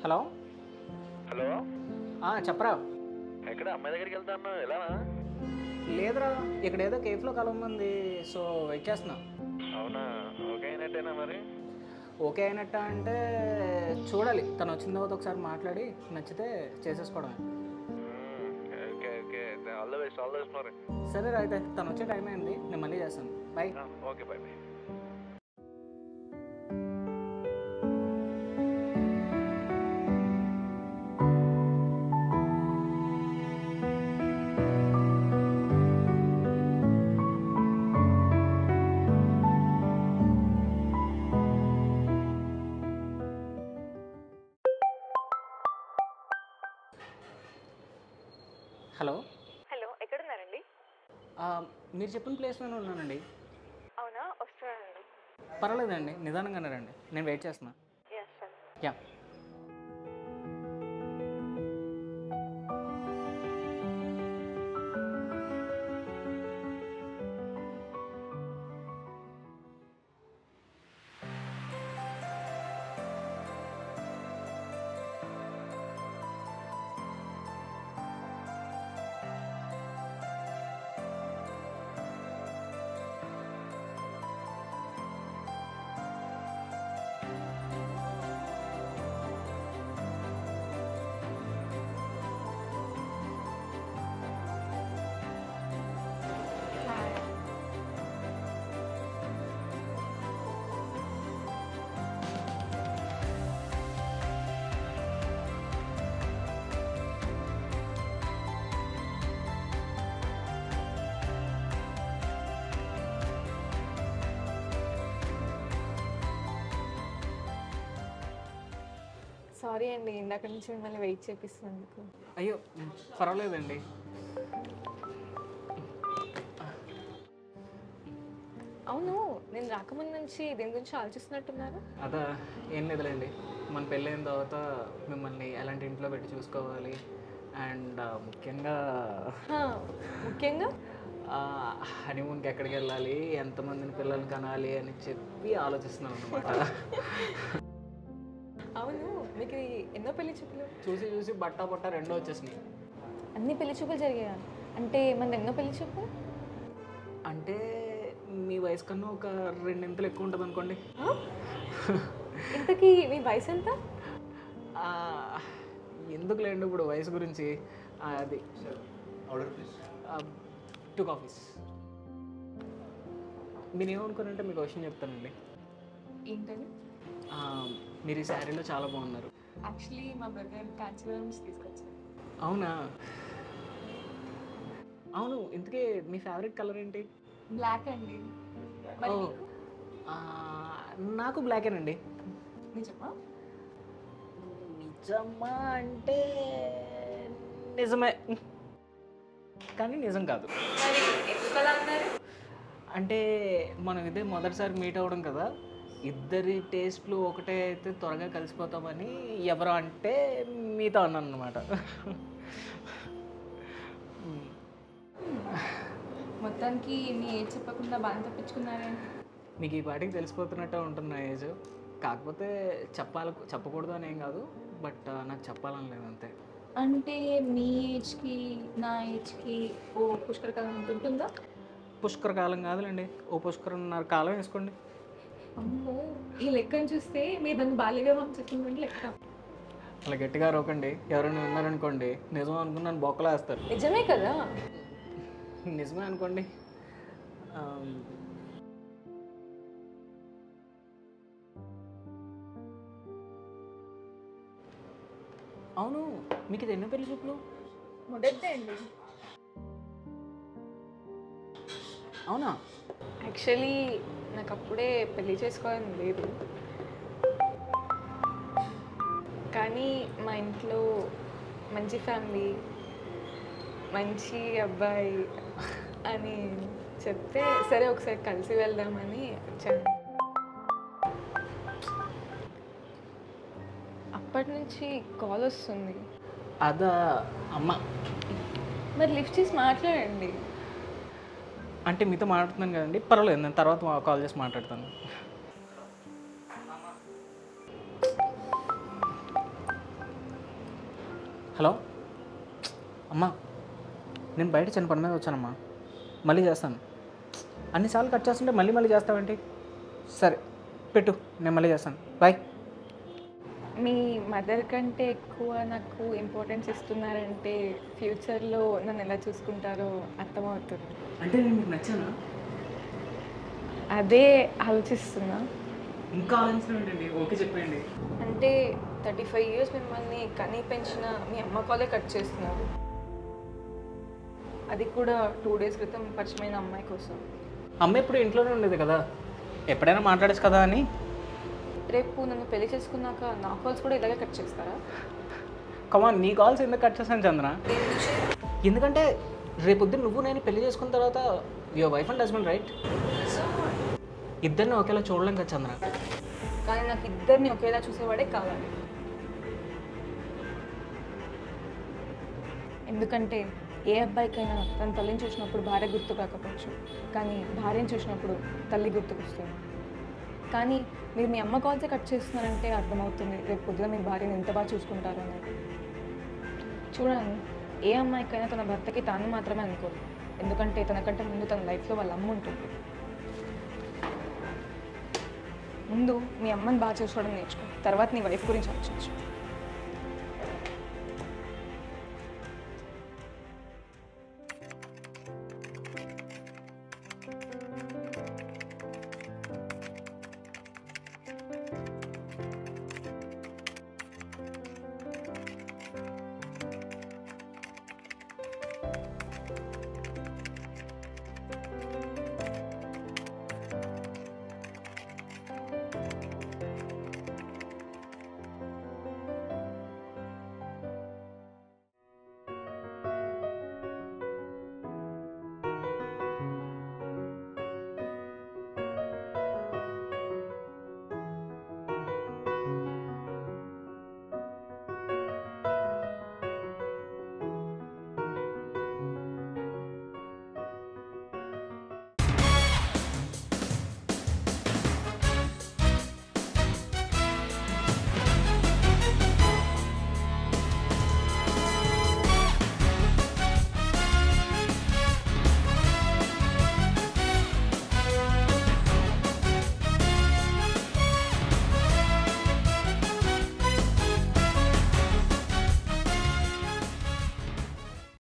hello hello ఆ, చెప్పరా ఎక్కడ అమ్మాయి దగ్గరికి వెళ్తాను ఎలా లేదురా ఇక్కడ ఏదో కేఫ్లో కలం ఉంది సో వెయిట్ చేస్తున్నా అవునా ఓకే అయినట్టేనా మరి ఓకే అయినట్ట అంటే చూడాలి తను వచ్చిన తర్వాత ఒకసారి మాట్లాడి నచ్చితే చేసేసుకోవడమే okay okay all the best all the best మరి సరే రా అయితే తను వచ్చే టైం అయింది నేను మళ్ళీ చేస్తాను bye okay bye bye hello hello ఎక్కడున్నారండి ఆ, మీరు చెప్పిన ప్లేస్లోనే ఉన్నానండి అవునా వస్తున్నానండి పర్వాలేదండి నిదానంగానే రండి నేను వెయిట్ చేస్తున్నా ఎస్ సార్ యా సారీ అండి ఇందాక నుంచి మిమ్మల్ని వెయిట్ చేపిస్తున్నందుకు అయ్యో మ్, పర్వాలేదండి అవును నేను రాకముందు నుంచి దేని గురించి ఆలోచిస్తున్నట్టున్నారు అదా ఏం లేదులేండి మన పెళ్ళైన తర్వాత మిమ్మల్ని ఎలాంటి ఇంట్లో పెట్టి చూసుకోవాలి అండ్ ముఖ్యంగా హా, ముఖ్యంగా హనీమూన్కి ఎక్కడికి వెళ్ళాలి ఎంతమందిని పిల్లల్ని కనాలి అని చెప్పి ఆలోచిస్తున్నాను అనమాట అవును మీకు ఈ ఎన్నో పెళ్లి చూపులు చూసి చూసి బట్ట బట్ట రెండో వచ్చేసినాయి అన్ని పెళ్లి చూపులు జరిగాయా అంటే మన ఎన్నో పెళ్లి చూపు అంటే మీ వయసు కన్నా ఒక రెండింతలు ఎక్కువ ఉంటుంది అనుకోండి ఇంతకీ మీ వయసు ఎంత ఆ, ఎందుకు లేండి ఇప్పుడు వయసు గురించి ఆ, అది టూ కాఫీస్ మీరు ఏమనుకున్నారంటే మీకు క్వశ్చన్ చెప్తానండి ఏంటని ఆ, మీరు ఈ శారీలో చాలా బాగున్నారు యాక్చువల్లీ మా బ్రదర్ కాంచీపురం నుంచి తీసుకొచ్చారు అవునా అవును ఇంతకీ మీ ఫేవరెట్ కలర్ ఏంటి బ్లాక్ అండి ఓ ఆ, నాకు బ్లాకేనండి నిజమా నిజమా అంటే నిజమే కానీ నిజం కాదు మరి ఎందుకు అలా అన్నారు అంటే మనం ఇదే మొదటిసారి మీట్ అవ్వడం కదా ఇద్దరి టేస్ట్లు ఒకటే అయితే త్వరగా కలిసిపోతామని ఎవరు అంటే మీతో అన్నాను అనమాట మొత్తానికి మీ ఏజ్ చెప్పకుండా బాగా తప్పించుకున్నారే మీకు ఈ పాటికి తెలిసిపోతున్నట్టే ఉంటుంది నా ఏజ్ కాకపోతే చెప్పాలి చెప్పకూడదు అని ఏం కాదు బట్ నాకు చెప్పాలని లేదు అంతే అంటే మీ ఏజ్కి నా ఏజ్కి ఓ పుష్కర కాలం ఉంటుందా పుష్కర కాలం కాదులేండి ఓ పుష్కరన్నర కాలం వేసుకోండి అమ్మో ఈ లెక్కను చూస్తే మీరు నన్ను బాల్య వివాహం చెప్పిందంటే లెక్క అలా గట్టిగా రోకండి ఎవరైనా విన్నారనుకోండి నిజం అనుకున్నాను బొక్కలు వేస్తారు నిజమే కదా నిజమే అనుకోండి ఆమ్, అవును మీకు ఇది ఎన్నో పెళ్లి చూపులు మొదటిదే అండి అవునా యాక్చువల్లీ నాకు అప్పుడే పెళ్లి చేసుకోవాలని లేదు కానీ మా ఇంట్లో మంచి ఫ్యామిలీ మంచి అబ్బాయి అని చెప్తే సరే ఒకసారి కలిసి వెళ్దామని వచ్చాను అప్పటి నుంచి కాల్ వస్తుంది అదా అమ్మ మరి లిఫ్ట్ చేసి మాట్లాడండి అంటే మీతో మాట్లాడుతున్నాను కదండి పర్వాలేదు నేను తర్వాత మా- కాల్ చేసి మాట్లాడతాను హలో అమ్మా నేను బయట చిన్న పని మీద వచ్చానమ్మా మళ్ళీ చేస్తాను అన్నిసార్లు కట్ చేస్తుంటే మళ్ళీ మళ్ళీ చేస్తావేంటి సరే పెట్టు నేను మళ్ళీ చేస్తాను బాయ్ మీ మదర్ కంటే ఎక్కువ నాకు ఇంపార్టెన్స్ ఇస్తున్నారంటే ఫ్యూచర్లో నన్ను ఎలా చూసుకుంటారో అర్థమవుతుంది అంటే నేను మీకు నచ్చానా అదే ఆలోచిస్తున్నా ఇంకా ఆలోచన ఏంటండి ఓకే చెప్పండి అంటే థర్టీ ఫైవ్ ఇయర్స్ మిమ్మల్ని కనీ పెంచిన మీ అమ్మ కాలే కట్ చేస్తున్నారు అది కూడా టూ డేస్ క్రితం పరిచయమైన అమ్మాయి కోసం అమ్మ ఇప్పుడు ఇంట్లోనే ఉండేది కదా ఎప్పుడైనా మాట్లాడచ్చు కదా అని రేపు నన్ను పెళ్లి చేసుకున్నాక నా కాల్స్ కూడా ఇలాగే కట్ చేస్తారా కమాన్ నీ కాల్స్ ఎందుకు కట్ చేశాను చంద్ర ఎందుకంటే రేపొద్దున నువ్వు నేను పెళ్లి చేసుకున్న తర్వాత your wife and husband right ఇద్దరిని ఒకేలా చూడలేం కదా చంద్ర కానీ నాకు ఇద్దరిని ఒకేలా చూసేవాడే కావాలి ఎందుకంటే ఏ అబ్బాయికైనా తన తల్లిని చూసినప్పుడు భార్య గుర్తు కాకపోవచ్చు కానీ భార్యను చూసినప్పుడు తల్లి గుర్తుకొస్తుంది కానీ మీరు మీ అమ్మ కాల్సే కట్ చేస్తున్నారంటే అర్థమవుతుంది రేపు పొద్దున మీ భార్యను ఎంత బాగా చూసుకుంటారు అనేది చూడండి ఏ అమ్మాయికైనా తన భర్తకి తాను మాత్రమే అనుకోదు ఎందుకంటే తనకంటే ముందు తన లైఫ్లో వాళ్ళ అమ్మ ఉంటుంది ముందు మీ అమ్మని బాగా చూసుకోవడం నేర్చుకో తర్వాత నీ వైఫ్ గురించి ఆలోచించు